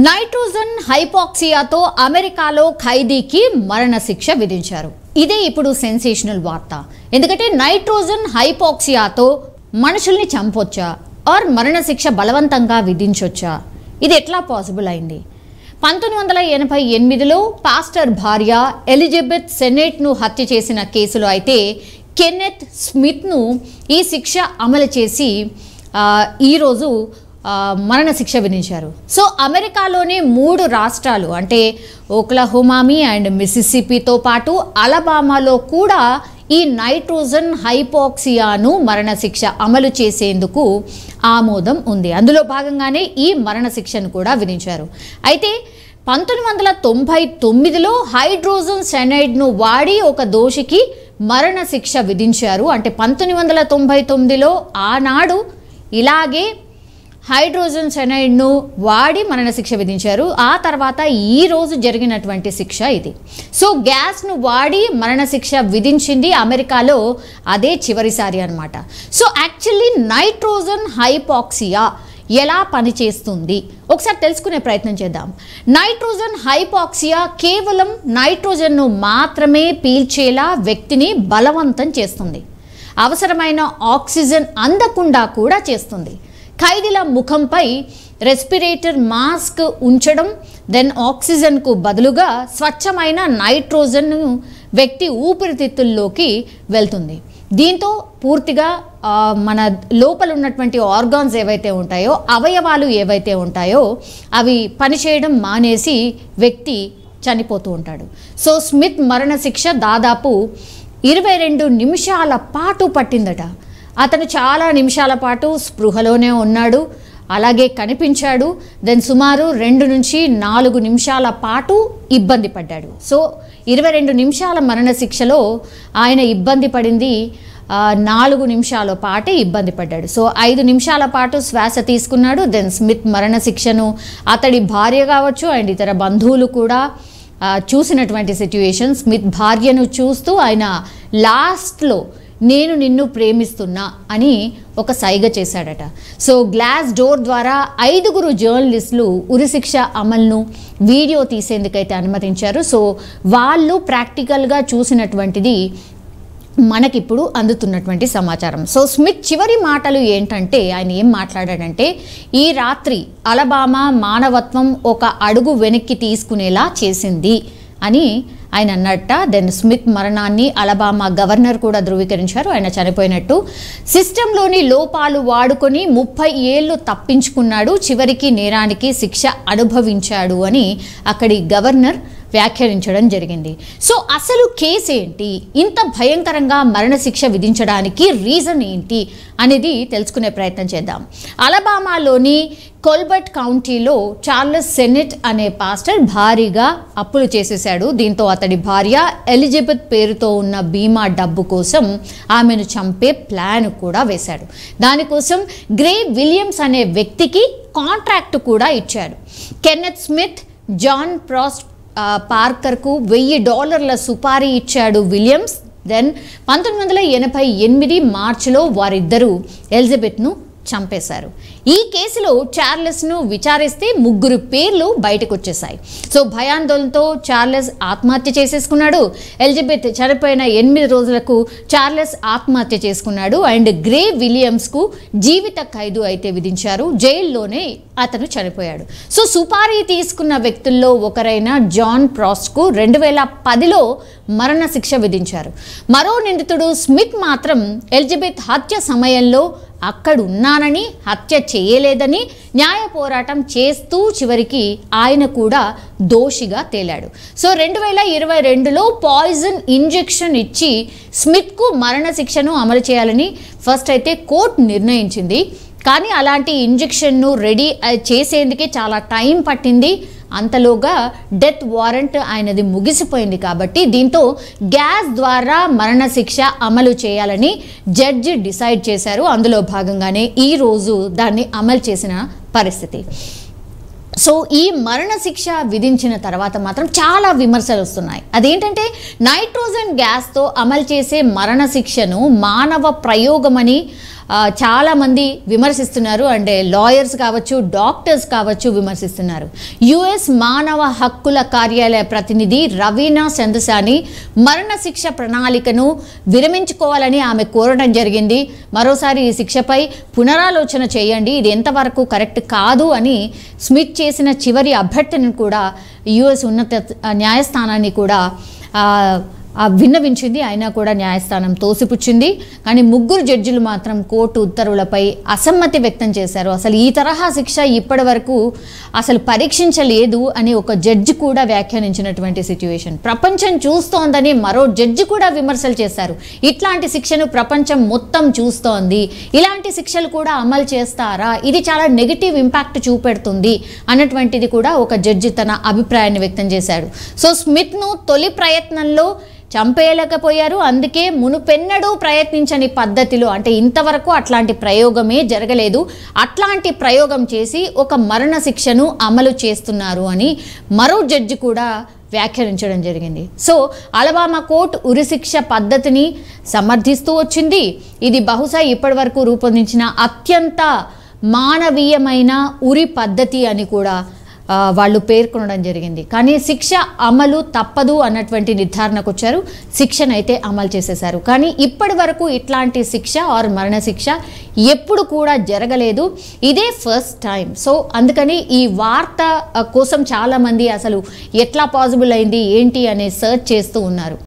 nitrogen హైపాక్సియాతో అమెరికాలో ఖైదీకి మరణశిక్ష విధించారు ఇదే ఇప్పుడు సెన్సేషనల్ వార్త ఎందుకంటే నైట్రోజన్ హైపాక్సియాతో మనుషుల్ని చంపొచ్చా ఆర్ మరణశిక్ష బలవంతంగా విధించొచ్చా ఇది ఎట్లా పాసిబుల్ అయింది పంతొమ్మిది వందల ఎనభై ఎనిమిదిలో పాస్టర్ భార్య ఎలిజబెత్ సెనెట్ను హత్య చేసిన కేసులో అయితే కెన్నెత్ స్మిత్ను ఈ శిక్ష అమలు చేసి ఆ, ఈరోజు ఆ, మరణశిక్ష విధించారు సో అమెరికాలోని మూడు రాష్ట్రాలు అంటే ఓక్లహోమామి అండ్ మిసిసిపితో పాటు అలబామాలో కూడా ఈ నైట్రోజన్ హైపోక్సియాను మరణశిక్ష అమలు చేసేందుకు ఆమోదం ఉంది అందులో భాగంగానే ఈ మరణశిక్షను కూడా విధించారు అయితే పంతొమ్మిది వందల తొంభై తొమ్మిదిలో హైడ్రోజన్ సెనైడ్ను వాడి ఒక దోషికి మరణశిక్ష విధించారు అంటే పంతొమ్మిది వందల తొంభై తొమ్మిదిలో ఆనాడు ఇలాగే హైడ్రోజన్ సెనైడ్ను వాడి మరణశిక్ష విధించారు ఆ తర్వాత ఈ రోజు జరిగినటువంటి శిక్ష ఇది సో గ్యాస్ను వాడి మరణశిక్ష విధించింది అమెరికాలో అదే చివరిసారి అన్నమాట సో యాక్చువల్లీ నైట్రోజన్ హైపాక్సియా ఎలా పనిచేస్తుంది ఒకసారి తెలుసుకునే ప్రయత్నం చేద్దాం నైట్రోజన్ హైపాక్సియా కేవలం నైట్రోజన్ను మాత్రమే పీల్చేలా వ్యక్తిని బలవంతం చేస్తుంది అవసరమైన ఆక్సిజన్ అందకుండా కూడా చేస్తుంది ఖైదీల ముఖంపై రెస్పిరేటర్ మాస్క్ ఉంచడం దెన్ ఆక్సిజన్కు బదులుగా స్వచ్ఛమైన నైట్రోజన్ను వ్యక్తి ఊపిరితిత్తుల్లోకి వెళ్తుంది దీంతో పూర్తిగా ఆ, మన లోపల ఉన్నటువంటి ఆర్గాన్స్ ఏవైతే ఉంటాయో అవయవాలు ఏవైతే ఉంటాయో అవి పనిచేయడం మానేసి వ్యక్తి చనిపోతూ ఉంటాడు సో స్మిత్ మరణశిక్ష దాదాపు ఇరవై రెండు నిమిషాల పాటు పట్టిందట అతను చాలా నిమిషాల పాటు స్పృహలోనే ఉన్నాడు అలాగే కనిపించాడు దెన్ సుమారు రెండు నుంచి నాలుగు నిమిషాల పాటు ఇబ్బంది పడ్డాడు సో ఇరవై రెండు నిమిషాల మరణశిక్షలో ఆయన ఇబ్బంది పడింది ఆ, నాలుగు నిమిషాల పాటే ఇబ్బంది పడ్డాడు సో ఐదు నిమిషాల పాటు శ్వాస తీసుకున్నాడు దెన్ స్మిత్ మరణశిక్షను అతడి భార్య కావచ్చు అండ్ ఇతర బంధువులు కూడా ఆ, చూసినటువంటి సిట్యుయేషన్ స్మిత్ భార్యను చూస్తూ ఆయన లాస్ట్లో నేను నిన్ను ప్రేమిస్తున్నా అని ఒక సైగ చేశాడట సో గ్లాస్ డోర్ ద్వారా ఐదుగురు జర్నలిస్టులు ఉరిశిక్ష అమలును వీడియో తీసేందుకైతే అనుమతించారు సో వాళ్ళు ప్రాక్టికల్గా చూసినటువంటిది మనకిప్పుడు అందుతున్నటువంటి సమాచారం సో స్మిత్ చివరి మాటలు ఏంటంటే ఆయన ఏం మాట్లాడాడంటే ఈ రాత్రి అలబామా మానవత్వం ఒక అడుగు వెనక్కి తీసుకునేలా చేసింది అని ఆయన అన్నట్ట దెన్ స్మిత్ మరణాన్ని అలబామా గవర్నర్ కూడా ధృవీకరించారు ఆయన చనిపోయినట్టు సిస్టంలోని లోపాలు వాడుకొని ముప్పై ఏళ్ళు తప్పించుకున్నాడు చివరికి నేరానికి శిక్ష అనుభవించాడు అని అక్కడి గవర్నర్ వ్యాఖ్యానించడం జరిగింది సో అసలు కేసు ఏంటి ఇంత భయంకరంగా మరణశిక్ష విధించడానికి రీజన్ ఏంటి అనేది తెలుసుకునే ప్రయత్నం చేద్దాం అలబామాలోని కొల్బర్ట్ కౌంటీలో చార్లెస్ సెనెట్ అనే పాస్టర్ భారీగా అప్పులు చేసేశాడు దీంతో అతడి భార్య ఎలిజబెత్ పేరుతో ఉన్న బీమా డబ్బు కోసం ఆమెను చంపే ప్లాన్ కూడా వేశాడు దానికోసం గ్రే విలియమ్స్ అనే వ్యక్తికి కాంట్రాక్ట్ కూడా ఇచ్చాడు కెన్నెత్ స్మిత్ జాన్ ప్రాస్ట్ ఆ, పార్కర్కు వెయ్యి డాలర్ల సుపారీ ఇచ్చాడు విలియమ్స్ దెన్ పంతొమ్మిది వందల ఎనభై ఎనిమిది మార్చిలో వారిద్దరూ ఎలిజబెత్ను చంపేశారు ఈ కేసులో చార్లెస్ను విచారిస్తే ముగ్గురు పేర్లు బయటకు వచ్చేసాయి సో భయాందోళనతో చార్లెస్ ఆత్మహత్య చేసేసుకున్నాడు ఎలిజబెత్ చనిపోయిన ఎనిమిది రోజులకు చార్లెస్ ఆత్మహత్య చేసుకున్నాడు అండ్ గ్రే విలియమ్స్కు జీవిత ఖైదు అయితే విధించారు జైల్లోనే అతను చనిపోయాడు సో సుపారీ తీసుకున్న వ్యక్తుల్లో ఒకరైన జాన్ ప్రాస్ట్కు రెండు వేల పదిలో మరణశిక్ష విధించారు మరో నిందితుడు స్మిత్ మాత్రం ఎలిజబెత్ హత్య సమయంలో అక్కడున్నానని హత్య చేయలేదని న్యాయ పోరాటం చేస్తూ చివరికి ఆయన కూడా దోషిగా తేలాడు సో రెండు వేల ఇరవై రెండులో పాయిజన్ ఇంజెక్షన్ ఇచ్చి స్మిత్కు మరణశిక్షను అమలు చేయాలని ఫస్ట్ అయితే కోర్టు నిర్ణయించింది కానీ అలాంటి ఇంజెక్షన్ను రెడీ అ- చేసేందుకే చాలా టైం పట్టింది అంతలోగా డెత్ వారెంట్ ఆయనది ముగిసిపోయింది కాబట్టి దీంతో గ్యాస్ ద్వారా మరణశిక్ష అమలు చేయాలని జడ్జి డిసైడ్ చేశారు అందులో భాగంగానే ఈరోజు దాన్ని అమలు చేసిన పరిస్థితి సో ఈ మరణశిక్ష విధించిన తర్వాత మాత్రం చాలా విమర్శలు వస్తున్నాయి అదేంటంటే నైట్రోజన్ గ్యాస్తో అమలు చేసే మరణశిక్షను మానవ ప్రయోగమని ఆ, చాలామంది విమర్శిస్తున్నారు అంటే లాయర్స్ కావచ్చు డాక్టర్స్ కావచ్చు విమర్శిస్తున్నారు యుఎస్ మానవ హక్కుల కార్యాలయ ప్రతినిధి రవీనా చందసాని మరణశిక్ష ప్రణాళికను విరమించుకోవాలని ఆమె కోరడం జరిగింది మరోసారి ఈ శిక్షపై పునరాలోచన చేయండి ఇది ఎంతవరకు కరెక్ట్ కాదు అని స్మిత్ చేసిన చివరి అభ్యర్థనను కూడా యుఎస్ ఉన్నత న్యాయస్థానాన్ని కూడా ఆ, ఆ విన్నవించింది అయినా కూడా న్యాయస్థానం తోసిపుచ్చింది కానీ ముగ్గురు జడ్జిలు మాత్రం కోర్టు ఉత్తర్వులపై అసమ్మతి వ్యక్తం చేశారు అసలు ఈ తరహా శిక్ష ఇప్పటి వరకు అసలు పరీక్షించలేదు అని ఒక జడ్జి కూడా వ్యాఖ్యానించినటువంటి సిచ్యువేషన్ ప్రపంచం చూస్తోందని మరో జడ్జి కూడా విమర్శలు చేశారు ఇట్లాంటి శిక్షను ప్రపంచం మొత్తం చూస్తోంది ఇలాంటి శిక్షలు కూడా అమలు చేస్తారా ఇది చాలా నెగిటివ్ ఇంపాక్ట్ చూపెడుతుంది అన్నటువంటిది కూడా ఒక జడ్జి తన అభిప్రాయాన్ని వ్యక్తం చేశాడు సో స్మిత్ను తొలి ప్రయత్నంలో చంపేయలేకపోయారు అందుకే మునుపెన్నడూ ప్రయత్నించని పద్ధతిలో అంటే ఇంతవరకు అట్లాంటి ప్రయోగమే జరగలేదు అట్లాంటి ప్రయోగం చేసి ఒక మరణ శిక్షను అమలు చేస్తున్నారు అని మరో జడ్జి కూడా వ్యాఖ్యానించడం జరిగింది సో అలబామా కోర్టు ఉరిశిక్ష పద్ధతిని సమర్థిస్తూ వచ్చింది ఇది బహుశా ఇప్పటివరకు రూపొందించిన అత్యంత మానవీయమైన ఉరి పద్ధతి అని కూడా ఆ, వాళ్ళు పేర్కొనడం జరిగింది కానీ శిక్ష అమలు తప్పదు అన్నటువంటి నిర్ధారణకు వచ్చారు శిక్షనైతే అమలు చేసేశారు కానీ ఇప్పటి వరకు ఇట్లాంటి శిక్ష ఆర్ మరణ శిక్ష ఎప్పుడు కూడా జరగలేదు ఇదే ఫస్ట్ టైం సో అందుకని ఈ వార్త ఆ, కోసం చాలామంది అసలు ఎట్లా పాసిబుల్ అయింది ఏంటి అనే సర్చ్ చేస్తూ ఉన్నారు